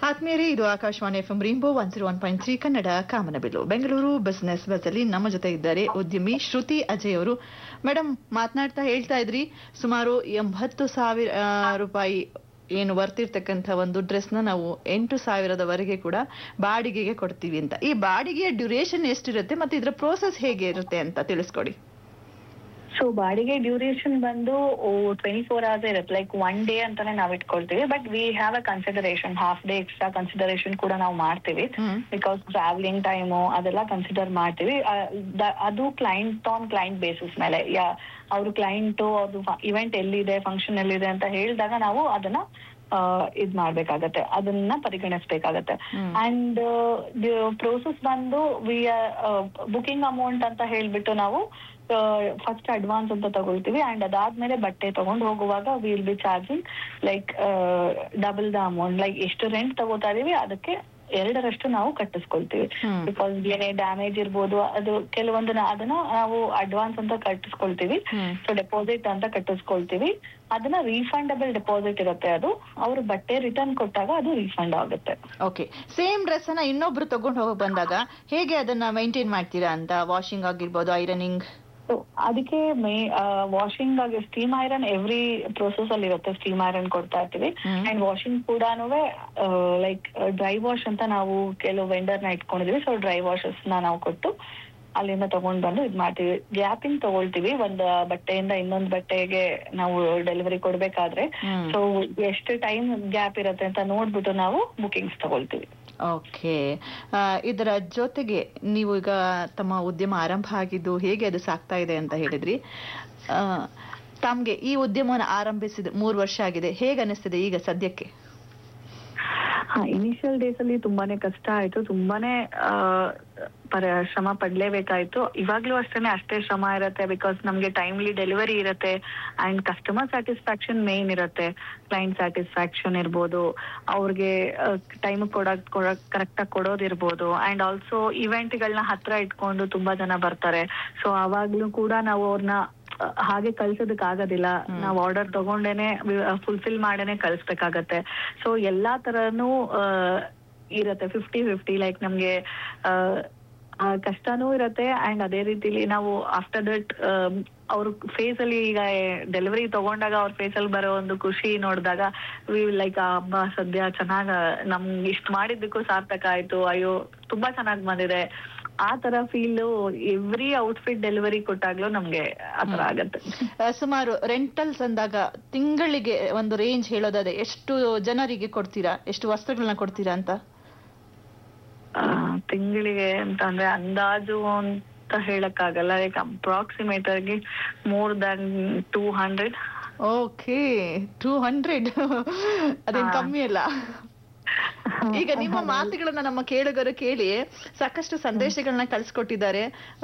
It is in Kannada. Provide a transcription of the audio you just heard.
ಆತ್ಮೀಯರೇ ಇದು Akashvani F M rainbow one zero one point three Kannada ಕಾಮನಬಿಲ್ಲು ಬೆಂಗಳೂರು ಬಿಸಿನೆಸ್ ಬಸ್ ಅಲ್ಲಿ ನಮ್ಮ ಜೊತೆ ಇದ್ದಾರೆ ಉದ್ಯಮಿ ಶ್ರುತಿ ಅಜಯ್ ಅವರು ಮೇಡಮ್ ಮಾತನಾಡ್ತಾ ಹೇಳ್ತಾ ಇದ್ರಿ ಸುಮಾರು ಎಂಬತ್ತು ಸಾವಿರ ಆ, ರೂಪಾಯಿ ಏನು ವರ್ತಿರ್ತಕ್ಕಂಥ ಒಂದು ಡ್ರೆಸ್ ನ ನಾವು ಎಂಟು ಸಾವಿರದವರೆಗೆ ಕೂಡ ಬಾಡಿಗೆಗೆ ಕೊಡ್ತೀವಿ ಅಂತ ಈ ಬಾಡಿಗೆಯ ಡ್ಯೂರೇಷನ್ ಎಷ್ಟಿರುತ್ತೆ ಮತ್ತೆ ಇದರ ಪ್ರೋಸೆಸ್ ಹೇಗೆ ಇರುತ್ತೆ ಅಂತ ತಿಳಿಸ್ಕೊಡಿ ಸೊ ಬಾಡಿಗೆ ಡ್ಯೂರೇಷನ್ ಬಂದು ಟ್ವೆಂಟಿ ಫೋರ್ ಅವರ್ಸ್ ಇರುತ್ತೆ ಲೈಕ್ ಒನ್ ಡೇ ಅಂತಾನೆ ನಾವ್ ಇಟ್ಕೊಳ್ತೀವಿ but we have a consideration half day extra consideration ಕೂಡ ನಾವು ಮಾಡ್ತೀವಿ ಹ್ಮ್. ಬಿಕಾಸ್ ಟ್ರಾವೆಲಿಂಗ್ ಟೈಮು ಅದೆಲ್ಲ ಕನ್ಸಿಡರ್ ಮಾಡ್ತೀವಿ ಆ, ದ- ಅದು ಕ್ಲೈಂಟ್ ಆನ್ ಕ್ಲೈಂಟ್ ಬೇಸಿಸ್ ಮೇಲೆ ಯಾ ಅವ್ರ ಕ್ಲೈಂಟು ಅದು ಇವೆಂಟ್ ಎಲ್ಲಿದೆ ಫಂಕ್ಷನ್ ಎಲ್ಲಿದೆ ಅಂತ ಹೇಳಿದಾಗ ನಾವು ಅದನ್ನ ಆ, ಇದ್ ಮಾಡ್ಬೇಕಾಗತ್ತೆ ಅದನ್ನ ಪರಿಗಣಿಸ್ಬೇಕಾಗತ್ತೆ ಹ್ಮ್. ಅಂಡ್ ಪ್ರೋಸೆಸ್ ಬಂದು ವಿ ಬುಕಿಂಗ್ ಅಮೌಂಟ್ ಅಂತ ಹೇಳ್ಬಿಟ್ಟು ನಾವು ಫಸ್ಟ್ ಅಡ್ವಾನ್ಸ್ ಅಂತ ತಗೊಳ್ತೀವಿ ಅಂಡ್ ಅದಾದ್ಮೇಲೆ ಬಟ್ಟೆ ತಗೊಂಡು ಹೋಗುವಾಗ will be charging like double the amount like ಎಷ್ಟು ರೆಂಟ್ ತಗೋತಾ ಇದೀವಿ ಅದಕ್ಕೆ ಎರಡರಷ್ಟು ನಾವು ಕಟ್ಟಿಸ್ಕೊಳ್ತೀವಿ ಹ್ಮ್. ಬಿಕಾಸ್ ಏನೇ ಡ್ಯಾಮೇಜ್ ಇರ್ಬೋದು ಅದು ಕೆಲವೊಂದು ನಾ- ಅದನ್ನ ನಾವು ಅಡ್ವಾನ್ಸ್ ಅಂತ ಕಟ್ಟಿಸ್ಕೊಳ್ತೀವಿ ಹ್ಮ್. ಸೊ ಡೆಪಾಸಿಟ್ ಅಂತ ಕಟ್ಟಿಸ್ಕೊಳ್ತೀವಿ ಅದನ್ನ ರೀಫಂಡಬಲ್ ಡೆಪಾಸಿಟ್ ಇರುತ್ತೆ ಅದು ಅವ್ರು ಬಟ್ಟೆ ರಿಟರ್ನ್ ಕೊಟ್ಟಾಗ ಅದು ರೀಫಂಡ್ ಆಗುತ್ತೆ ಓಕೆ ಸೇಮ್ ಡ್ರೆಸ್ ಅನ್ನ ಇನ್ನೊಬ್ರು ತಗೊಂಡು ಹೋಗಿ ಬಂದಾಗ ಹೇಗೆ ಅದನ್ನ ಮೈಂಟೈನ್ ಮಾಡ್ತೀರಾ ಅಂತ ವಾಷಿಂಗ್ ಆಗಿರ್ಬೋದು ಐರನಿಂಗ್ ಸೊ ಅದಕ್ಕೆ ಮೇ ವಾಷಿಂಗ್ ಆಗಿ ಸ್ಟೀಮ್ ಐರನ್ ಎವ್ರಿ ಪ್ರೊಸೆಸ್ ಅಲ್ಲಿ ಇರುತ್ತೆ ಸ್ಟೀಮ್ ಐರನ್ ಕೊಡ್ತಾ ಇರ್ತೀವಿ ಹ್ಮ್. ಅಂಡ್ ವಾಷಿಂಗ್ ಕೂಡ ಲೈಕ್ ಡ್ರೈ ವಾಶ್ ಅಂತ ನಾವು ಕೆಲವು ವೆಂಡರ್ ನ ಇಟ್ಕೊಂಡಿದೀವಿ ಸೊ ಡ್ರೈ ವಾಶಸ್ ನ ನಾವು ಕೊಟ್ಟು ಅಲ್ಲಿಂದ ತಗೊಂಡ್ ಬಂದು ಇದ್ ಮಾಡ್ತೀವಿ ಗ್ಯಾಪಿಂಗ್ ತಗೊಳ್ತೀವಿ ಒಂದ್ ಬಟ್ಟೆಯಿಂದ ಇನ್ನೊಂದ್ ಬಟ್ಟೆಗೆ ನಾವು ಡೆಲಿವರಿ ಕೊಡ್ಬೇಕಾದ್ರೆ ಹ್ಮ್. ಸೊ ಎಷ್ಟು ಟೈಮ್ ಗ್ಯಾಪ್ ಇರುತ್ತೆ ಅಂತ ನೋಡ್ಬಿಟ್ಟು ನಾವು ಬುಕಿಂಗ್ಸ್ ತಗೊಳ್ತೀವಿ ಓಕೆ ಇದರ ಜೊತೆಗೆ ನೀವು ಈಗ ತಮ್ಮ ಉದ್ಯಮ ಆರಂಭ ಆಗಿದ್ದು ಹೇಗೆ ಅದು ಸಾಗ್ತಾ ಇದೆ ಅಂತ ಹೇಳಿದ್ರಿ ಆ, ತಮ್ಗೆ ಈ ಉದ್ಯಮವನ್ನು ಆರಂಭಿಸಿದ ಮೂರು ವರ್ಷ ಆಗಿದೆ ಹೇಗೆ ಅನಿಸ್ತಿದೆ ಈಗ ಸದ್ಯಕ್ಕೆ ಹಾ ಇನಿಷಿಯಲ್ ಡೇಸ್ ಅಲ್ಲಿ ತುಂಬಾನೇ ಕಷ್ಟ ಆಯ್ತು ತುಂಬಾನೇ ಆ, ಪರ ಶ್ರಮ ಪಡ್ಲೇಬೇಕಾಯ್ತು ಇವಾಗ್ಲೂ ಅಷ್ಟೇನೆ ಅಷ್ಟೇ ಶ್ರಮ ಇರುತ್ತೆ ಬಿಕಾಸ್ ನಮ್ಗೆ ಟೈಮ್ಲಿ ಡೆಲಿವರಿ ಇರುತ್ತೆ ಅಂಡ್ ಕಸ್ಟಮರ್ ಸ್ಯಾಟಿಸ್ಫ್ಯಾಕ್ಷನ್ ಮೇನ್ ಇರುತ್ತೆ ಕ್ಲೈಂಟ್ ಸ್ಯಾಟಿಸ್ಫ್ಯಾಕ್ಷನ್ ಇರ್ಬೋದು ಅವ್ರಿಗೆ ಟೈಮ್ ಕೊಡಕ್ ಕೊಡಕ್ ಕರೆಕ್ಟ್ ಆಗಿ ಕೊಡೋದಿರ್ಬೋದು ಅಂಡ್ ಆಲ್ಸೋ ಇವೆಂಟ್ಗಳನ್ನ ಹತ್ರ ಇಟ್ಕೊಂಡು ತುಂಬಾ ಜನ ಬರ್ತಾರೆ ಸೊ ಅವಾಗ್ಲೂ ಕೂಡ ನಾವು ಅವ್ರನ್ನ ಹಾಗೆ ಕಳ್ಸೋದಕ್ ಆಗೋದಿಲ್ಲ ಹ್ಮ್. ನಾವು ಆರ್ಡರ್ ತಗೊಂಡೇನೆ ಫುಲ್ಫಿಲ್ ಮಾಡೇನೆ ಕಳಿಸ್ಬೇಕಾಗತ್ತೆ ಸೊ ಎಲ್ಲಾ ತರನು ಇರತ್ತೆ ಫಿಫ್ಟಿ ಫಿಫ್ಟಿ ಲೈಕ್ ನಮ್ಗೆ ಆ, ಆ, ಕಷ್ಟನೂ ಇರತ್ತೆ ಅಂಡ್ ಅದೇ ರೀತಿಲಿ ನಾವು ಆಫ್ಟರ್ ದಟ್ ಅವ್ರ ಫೇಸ್ ಅಲ್ಲಿ ಈಗ ಡೆಲಿವರಿ ತಗೊಂಡಾಗ ಅವ್ರ ಫೇಸ್ ಅಲ್ಲಿ ಬರೋ ಒಂದು ಖುಷಿ ನೋಡಿದಾಗ ವಿ ಲೈಕ್ ಹಬ್ಬ ಸದ್ಯ ಚೆನ್ನಾಗ ನಮ್ಗೆ ಇಷ್ಟ ಮಾಡಿದ್ದಕ್ಕೂ ಸಾರ್ಥಕ ಆಯ್ತು ಅಯ್ಯೋ ತುಂಬಾ ಚೆನ್ನಾಗ್ ಬಂದಿದೆ ಆ ತರ ಫೀಲ್ ಎವ್ರಿ ಔಟ್ಫಿಟ್ ಡೆಲಿವರಿ ಕೊಟ್ಟಾಗ್ಲೂ ನಮ್ಗೆ ಆತರ ಆಗತ್ತೆ ಆ, ಸುಮಾರು ರೆಂಟಲ್ಸ್ ಅಂದಾಗ ತಿಂಗಳಿಗೆ ಒಂದು ರೇಂಜ್ ಹೇಳೋದಾದ್ರೆ ಎಷ್ಟು ಜನರಿಗೆ ಕೊಡ್ತೀರಾ ಎಷ್ಟು ವಸ್ತ್ರಗಳನ್ನ ಕೊಡ್ತೀರಾ ಅಂತ ಆ, ತಿಂಗಳಿಗೆ ಅಂತ ಅಂದ್ರೆ ಅಂದಾಜು ಅಂತ ಹೇಳಕ್ ಆಗಲ್ಲ ಲೈಕ್ ಅಪ್ರಾಕ್ಸಿಮೇಟ್ ಆಗಿ more than two hundred okay two hundred ಅದೇನ್ ಹಾ. ಕಮ್ಮಿ ಅಲ್ಲ ಈಗ ನಿಮ್ಮ ಮಾತುಗಳನ್ನ ನಮ್ಮ ಕೇಳುಗರು ಕೇಳಿ ಸಾಕಷ್ಟು ಸಂದೇಶಗಳನ್ನ ಕಳ್ಸಿಕೊಟ್ಟಿದ್ದಾರೆ